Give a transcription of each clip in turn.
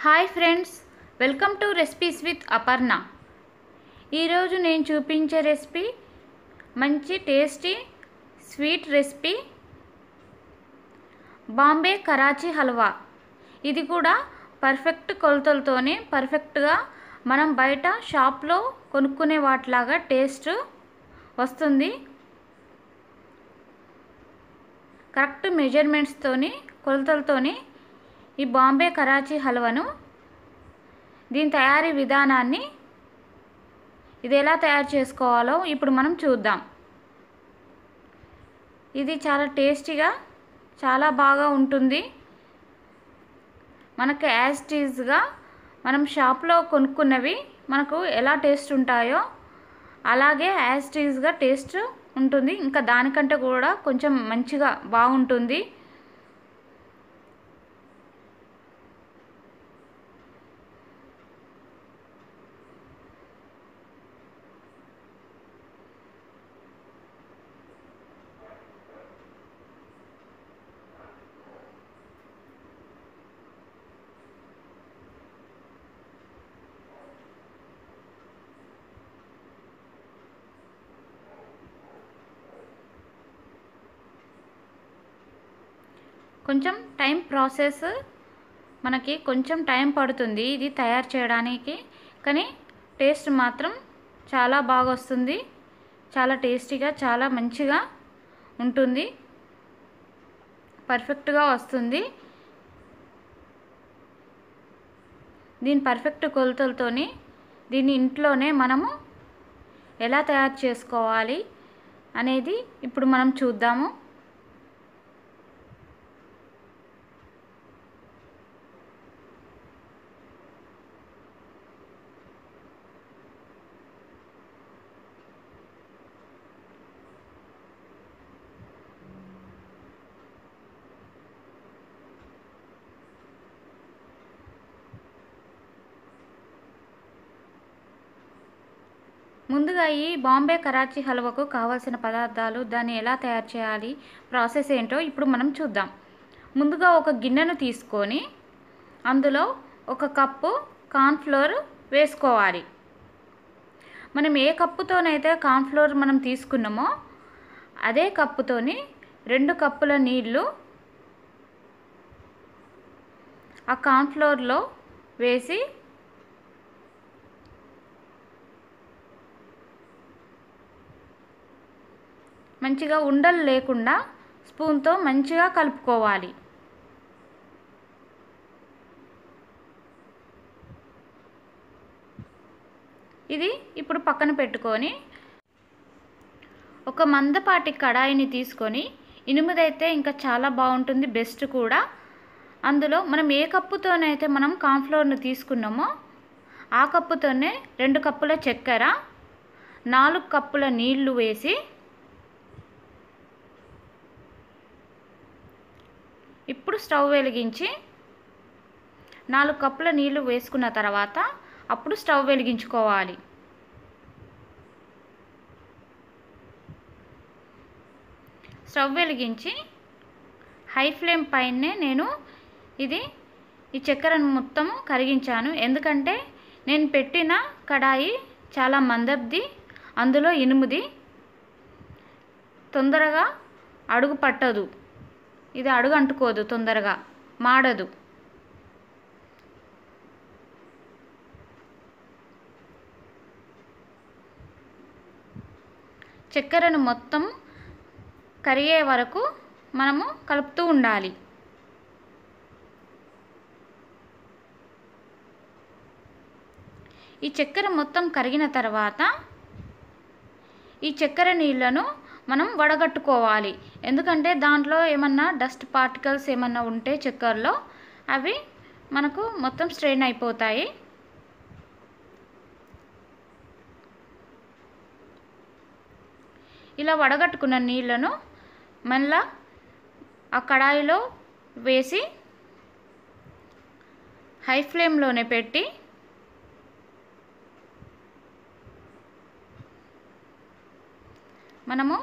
hi friends welcome to recipes with Aparna ఈరోజు నేను చూపించే రెసిపీ మంచి tasty sweet recipe Bombay Karachi halwa ఇది కూడా పర్ఫెక్ట్ కొలతలతోనే పర్ఫెక్ట్గా మనం బయట షాప్లో కొనుక్కునే వాటిలాగా టేస్ట్ వస్తుంది కరెక్ట్ మెజర్మెంట్స్తోని కొలతలతోని ఈ బాంబే కరాచీ హల్వాను దీని తయారీ విధానాన్ని ఇది ఎలా తయారు చేసుకోవాలో ఇప్పుడు మనం చూద్దాం ఇది చాలా టేస్టీగా చాలా బాగా ఉంటుంది మనకు యాజ్ టీజ్గా మనం షాప్లో కొనుక్కున్నవి మనకు ఎలా టేస్ట్ ఉంటాయో అలాగే యాజ్ టీజ్గా టేస్ట్ ఉంటుంది ఇంకా దానికంటే కూడా కొంచెం మంచిగా బాగుంటుంది కొంచెం టైం ప్రాసెస్ మనకి కొంచెం టైం పడుతుంది ఇది తయారు చేయడానికి కానీ టేస్ట్ మాత్రం చాలా బాగా వస్తుంది చాలా టేస్టీగా చాలా మంచిగా ఉంటుంది పర్ఫెక్ట్గా వస్తుంది దీని పర్ఫెక్ట్ కొలతలతోని దీన్ని ఇంట్లోనే మనము ఎలా తయారు చేసుకోవాలి అనేది ఇప్పుడు మనం చూద్దాము ముందుగా ఈ బాంబే కరాచీ హల్వాకు కావాల్సిన పదార్థాలు దాన్ని ఎలా తయారు చేయాలి ప్రాసెస్ ఏంటో ఇప్పుడు మనం చూద్దాం ముందుగా ఒక గిన్నెను తీసుకొని అందులో ఒక కప్పు కార్న్ఫ్లోర్ వేసుకోవాలి మనం ఏ కప్పుతోనైతే కార్న్ఫ్లోర్ మనం తీసుకున్నామో అదే కప్పుతోని రెండు కప్పుల నీళ్ళు ఆ కార్న్ఫ్లోర్లో వేసి మంచిగా ఉండలు లేకుండా స్పూన్తో మంచిగా కలుపుకోవాలి ఇది ఇప్పుడు పక్కన పెట్టుకొని ఒక మందపాటి కడాయిని తీసుకొని ఇనుముదైతే ఇంకా చాలా బాగుంటుంది బెస్ట్ కూడా అందులో మనం ఏ కప్పుతోనైతే మనం కాన్ఫ్లోర్ను తీసుకున్నామో ఆ కప్పుతోనే రెండు కప్పుల చక్కెర నాలుగు కప్పుల నీళ్లు వేసి ఇప్పుడు స్టవ్ వెలిగించి నాలుగు కప్పుల నీళ్లు వేసుకున్న తర్వాత అప్పుడు స్టవ్ వెలిగించుకోవాలి స్టవ్ వెలిగించి హై ఫ్లేమ్ పైనే నేను ఇది ఈ చక్కెరను మొత్తం కరిగించాను ఎందుకంటే నేను పెట్టిన కడాయి చాలా మందబ్ది అందులో ఇనుముది తొందరగా అడుగు పట్టదు ఇది అడుగు అంటుకోదు తొందరగా మాడదు చక్కెరను మొత్తం కరిగే వరకు మనము కలుపుతూ ఉండాలి ఈ చక్కెర మొత్తం కరిగిన తర్వాత ఈ చక్కెర నీళ్ళను మనం వడగట్టుకోవాలి ఎందుకంటే దాంట్లో ఏమన్నా డస్ట్ పార్టికల్స్ ఏమన్నా ఉంటే చక్కెరలో అవి మనకు మొత్తం స్ట్రెయిన్ అయిపోతాయి ఇలా వడగట్టుకున్న నీళ్ళను మళ్ళా ఆ కడాయిలో వేసి హై ఫ్లేమ్లోనే పెట్టి మనము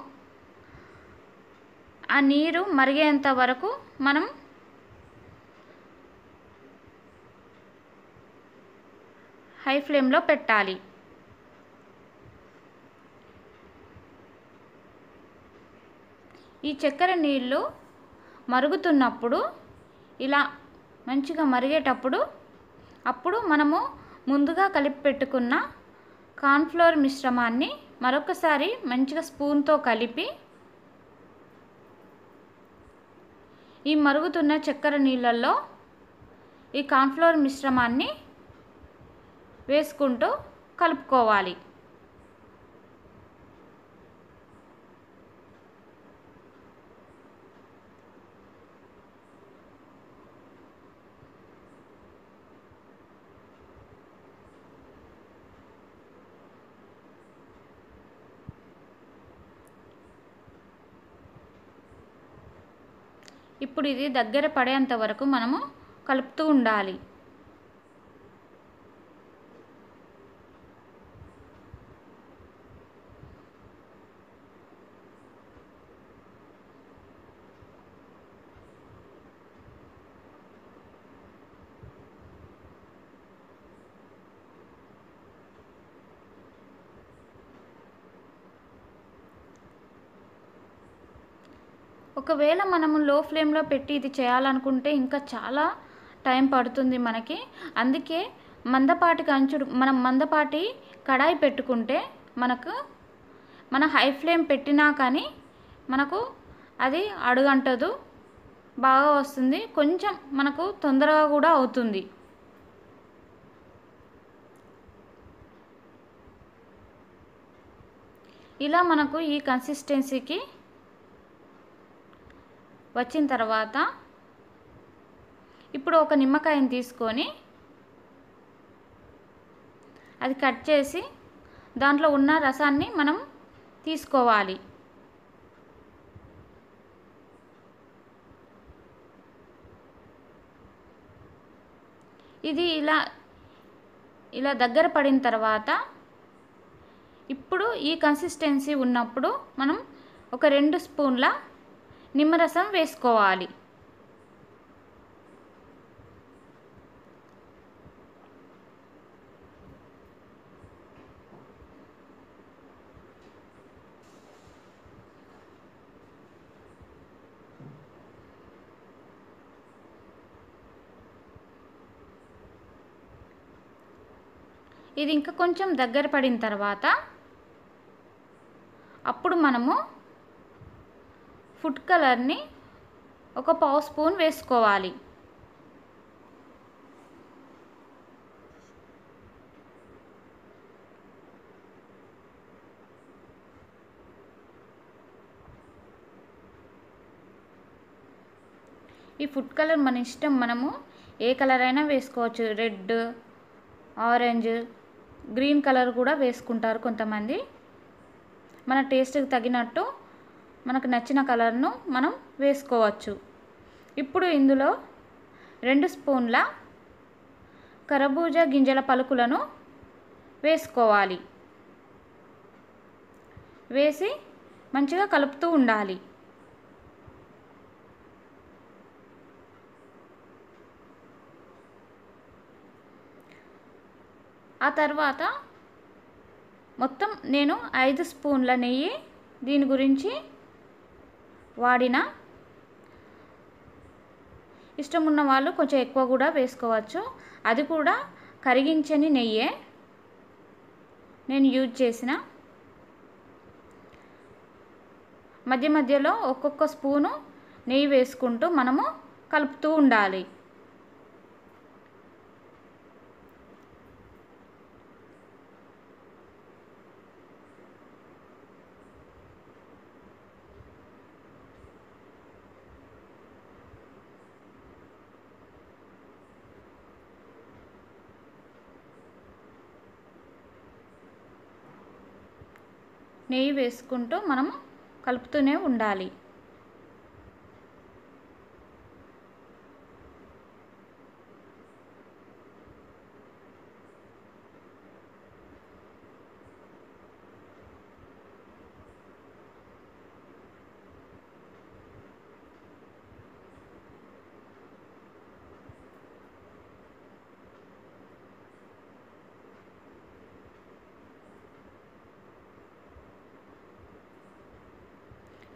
ఆ నీరు మరిగేంత వరకు మనం హై ఫ్లేమ్లో పెట్టాలి ఈ చక్కెర నీళ్ళు మరుగుతున్నప్పుడు ఇలా మంచిగా మరిగేటప్పుడు అప్పుడు మనము ముందుగా కలిపి పెట్టుకున్న కార్న్ఫ్లోర్ మిశ్రమాన్ని మరొకసారి మంచిగా స్పూన్తో కలిపి ఈ మరుగుతున్న చక్కెర నీళ్ళల్లో ఈ కార్న్ఫ్లోర్ మిశ్రమాన్ని వేసుకుంటూ కలుపుకోవాలి ఇప్పుడు ఇది దగ్గర పడేంత వరకు మనము కలుపుతూ ఉండాలి ఒకవేళ మనము లో ఫ్లేమ్లో పెట్టి ఇది చేయాలనుకుంటే ఇంకా చాలా టైం పడుతుంది మనకి అందుకే మందపాటి కంచుడు మనం మందపాటి కడాయి పెట్టుకుంటే మనకు మన హై ఫ్లేమ్ పెట్టినా కానీ మనకు అది అడుగంటదు బాగా వస్తుంది కొంచెం మనకు తొందరగా కూడా అవుతుంది ఇలా మనకు ఈ కన్సిస్టెన్సీకి వచ్చిన తర్వాత ఇప్పుడు ఒక నిమ్మకాయని తీసుకొని అది కట్ చేసి దాంట్లో ఉన్న రసాన్ని మనం తీసుకోవాలి ఇది ఇలా ఇలా దగ్గర పడిన తర్వాత ఇప్పుడు ఈ కన్సిస్టెన్సీ ఉన్నప్పుడు మనం ఒక రెండు స్పూన్ల నిమ్మరసం వేసుకోవాలి ఇది ఇంకా కొంచెం దగ్గర పడిన తర్వాత అప్పుడు మనము ఫుడ్ కలర్ని ఒక పావు స్పూన్ వేసుకోవాలి ఈ ఫుడ్ కలర్ మన ఇష్టం మనము ఏ కలర్ అయినా వేసుకోవచ్చు రెడ్ ఆరెంజ్ గ్రీన్ కలర్ కూడా వేసుకుంటారు కొంతమంది మన టేస్ట్కి తగినట్టు మనకు నచ్చిన కలర్ను మనం వేసుకోవచ్చు ఇప్పుడు ఇందులో రెండు స్పూన్ల కరబూజా గింజల పలుకులను వేసుకోవాలి వేసి మంచిగా కలుపుతూ ఉండాలి ఆ తర్వాత మొత్తం నేను ఐదు స్పూన్ల నెయ్యి దీని గురించి వాడిన ఇష్టం ఉన్న వాళ్ళు కొంచెం ఎక్కువ కూడా వేసుకోవచ్చు అది కూడా కరిగించని నెయ్యే నేను యూజ్ చేసిన మధ్య మధ్యలో ఒక్కొక్క స్పూను నెయ్యి వేసుకుంటూ మనము కలుపుతూ ఉండాలి నెయ్యి వేసుకుంటూ మనము కలుపుతూనే ఉండాలి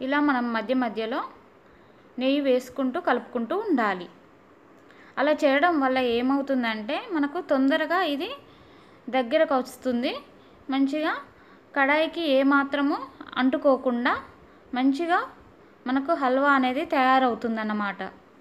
ఇలా మనం మధ్య మధ్యలో నెయ్యి వేసుకుంటూ కలుపుకుంటూ ఉండాలి అలా చేయడం వల్ల ఏమవుతుందంటే మనకు తొందరగా ఇది దగ్గరకు వస్తుంది మంచిగా కడాయికి ఏమాత్రము అంటుకోకుండా మంచిగా మనకు హల్వా అనేది తయారవుతుందన్నమాట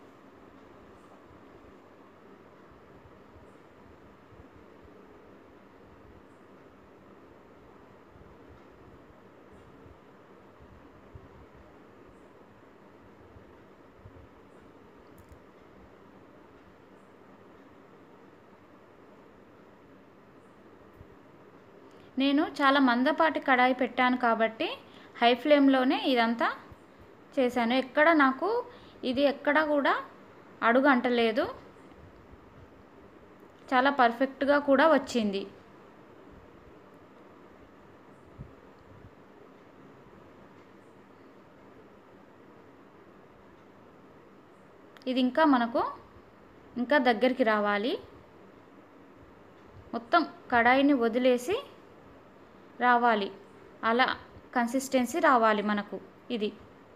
నేను చాలా మందపాటి కడాయి పెట్టాను కాబట్టి హై ఫ్లేమ్లోనే ఇదంతా చేశాను ఎక్కడ నాకు ఇది ఎక్కడ కూడా అడుగు అంటలేదు చాలా పర్ఫెక్ట్గా కూడా వచ్చింది ఇది ఇంకా మనకు ఇంకా దగ్గరికి రావాలి మొత్తం కడాయిని వదిలేసి రావాలి అలా కన్సిస్టెన్సీ రావాలి మనకు ఇది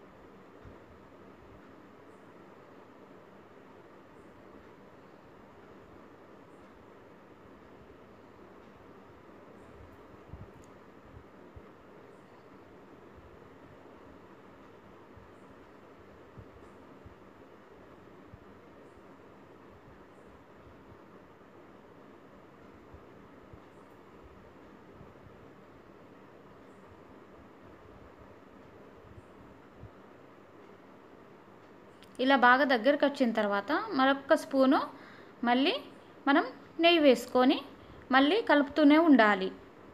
ఇలా బాగా దగ్గరికి వచ్చిన తర్వాత మరొక స్పూను మళ్ళీ మనం నెయ్యి వేసుకొని మళ్ళీ కలుపుతూనే ఉండాలి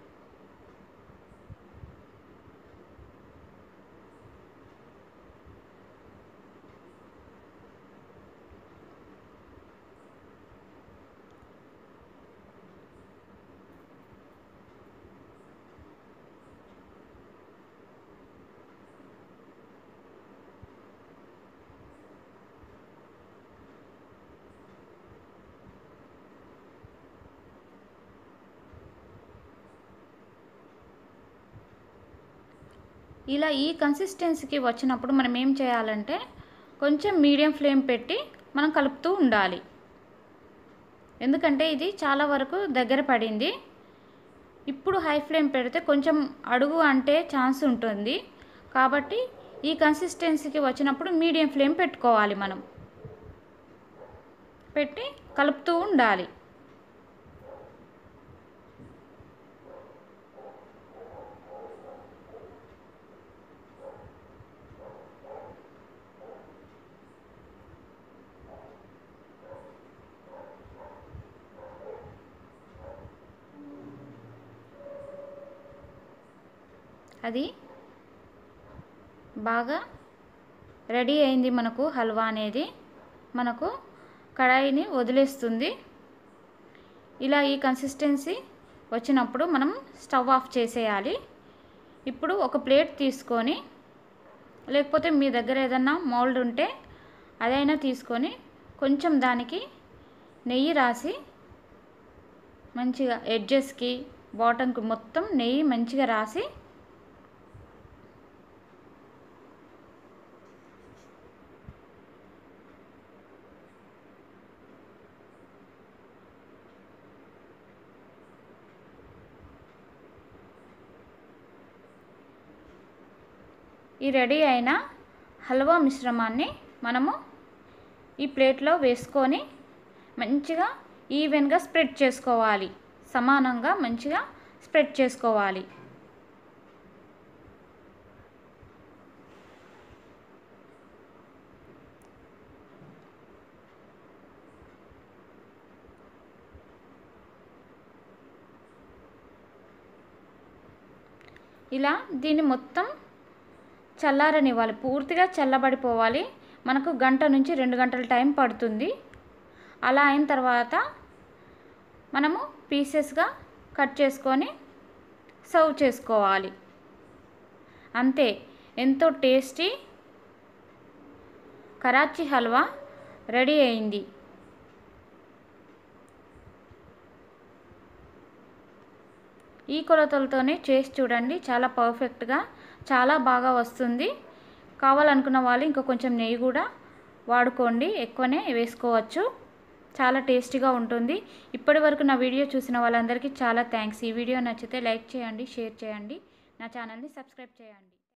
ఇలా ఈ కన్సిస్టెన్సీకి వచ్చినప్పుడు మనం ఏం చేయాలంటే కొంచెం మీడియం ఫ్లేమ్ పెట్టి మనం కలుపుతూ ఉండాలి ఎందుకంటే ఇది చాలా వరకు దగ్గర పడింది ఇప్పుడు హై ఫ్లేమ్ పెడితే కొంచెం అడుగు అంటే ఛాన్స్ ఉంటుంది కాబట్టి ఈ కన్సిస్టెన్సీకి వచ్చినప్పుడు మీడియం ఫ్లేమ్ పెట్టుకోవాలి మనం పెట్టి కలుపుతూ ఉండాలి అది బాగా రెడీ అయింది మనకు హల్వా అనేది మనకు కడాయిని వదిలేస్తుంది ఇలా ఈ కన్సిస్టెన్సీ వచ్చినప్పుడు మనం స్టవ్ ఆఫ్ చేసేయాలి ఇప్పుడు ఒక ప్లేట్ తీసుకొని లేకపోతే మీ దగ్గర ఏదన్నా మౌల్డ్ ఉంటే అదైనా తీసుకొని కొంచెం దానికి నెయ్యి రాసి మంచిగా ఎడ్జెస్కి బాటంకి మొత్తం నెయ్యి మంచిగా రాసి ఈ రెడీ అయిన హల్వా మిశ్రమాన్ని మనము ఈ ప్లేట్లో వేసుకొని మంచిగా ఈవెన్గా స్ప్రెడ్ చేసుకోవాలి సమానంగా మంచిగా స్ప్రెడ్ చేసుకోవాలి ఇలా దీన్ని మొత్తం చల్లారనివ్వాలి పూర్తిగా చల్లబడిపోవాలి మనకు గంట నుంచి రెండు గంటల టైం పడుతుంది అలా అయిన తర్వాత మనము పీసెస్గా కట్ చేసుకొని సర్వ్ చేసుకోవాలి అంతే ఎంతో టేస్టీ కరాచీ హల్వా రెడీ అయింది ఈ కొలతలతోనే చేసి చూడండి చాలా పర్ఫెక్ట్గా చాలా బాగా వస్తుంది కావాలనుకున్న వాళ్ళు ఇంకా కొంచెం నెయ్యి కూడా వాడుకోండి ఎక్కువనే వేసుకోవచ్చు చాలా టేస్టీగా ఉంటుంది ఇప్పటి వరకు నా వీడియో చూసిన వాళ్ళందరికీ చాలా థ్యాంక్స్ ఈ వీడియో నచ్చితే లైక్ చేయండి షేర్ చేయండి నా ఛానల్ని సబ్స్క్రైబ్ చేయండి